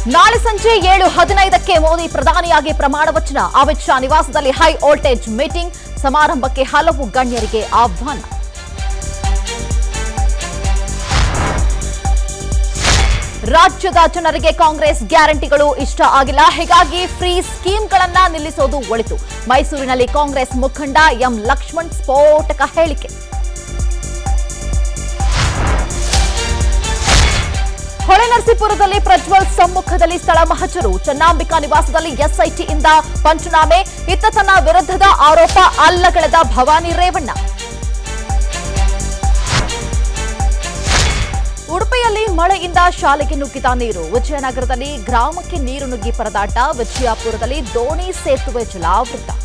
ನಾಳೆ ಸಂಜೆ ಏಳು ಹದಿನೈದಕ್ಕೆ ಮೋದಿ ಪ್ರಧಾನಿಯಾಗಿ ಪ್ರಮಾಣ ವಚನ ಅಮಿತ್ ಶಾ ನಿವಾಸದಲ್ಲಿ ಹೈ ವೋಲ್ಟೇಜ್ ಮೀಟಿಂಗ್ ಸಮಾರಂಭಕ್ಕೆ ಹಲವು ಗಣ್ಯರಿಗೆ ಆಹ್ವಾನ ರಾಜ್ಯದ ಜನರಿಗೆ ಕಾಂಗ್ರೆಸ್ ಗ್ಯಾರಂಟಿಗಳು ಇಷ್ಟ ಆಗಿಲ್ಲ ಹೀಗಾಗಿ ಫ್ರೀ ಸ್ಕೀಮ್ಗಳನ್ನ ನಿಲ್ಲಿಸೋದು ಒಳಿತು ಮೈಸೂರಿನಲ್ಲಿ ಕಾಂಗ್ರೆಸ್ ಮುಖಂಡ ಎಂ ಲಕ್ಷ್ಮಣ್ ಸ್ಫೋಟಕ ಹೇಳಿಕೆ ಹೊಳೆನರಸೀಪುರದಲ್ಲಿ ಪ್ರಜ್ವಲ್ ಸಮ್ಮುಖದಲ್ಲಿ ಸ್ಥಳ ಮಹಜರು ಚನ್ನಾಂಬಿಕಾ ನಿವಾಸದಲ್ಲಿ ಎಸ್ಐಟಿಯಿಂದ ಪಂಚನಾಮೆ ಇತ್ತ ತನ್ನ ವಿರುದ್ಧದ ಆರೋಪ ಅಲ್ಲಗಳೆದ ಭವಾನಿ ರೇವಣ್ಣ ಉಡುಪಿಯಲ್ಲಿ ಮಳೆಯಿಂದ ಶಾಲೆಗೆ ನುಗ್ಗಿದ ನೀರು ವಿಜಯನಗರದಲ್ಲಿ ಗ್ರಾಮಕ್ಕೆ ನೀರು ನುಗ್ಗಿ ಪರದಾಟ ವಿಜಯಪುರದಲ್ಲಿ ದೋಣಿ ಸೇತುವೆ ಜಲಾವೃತ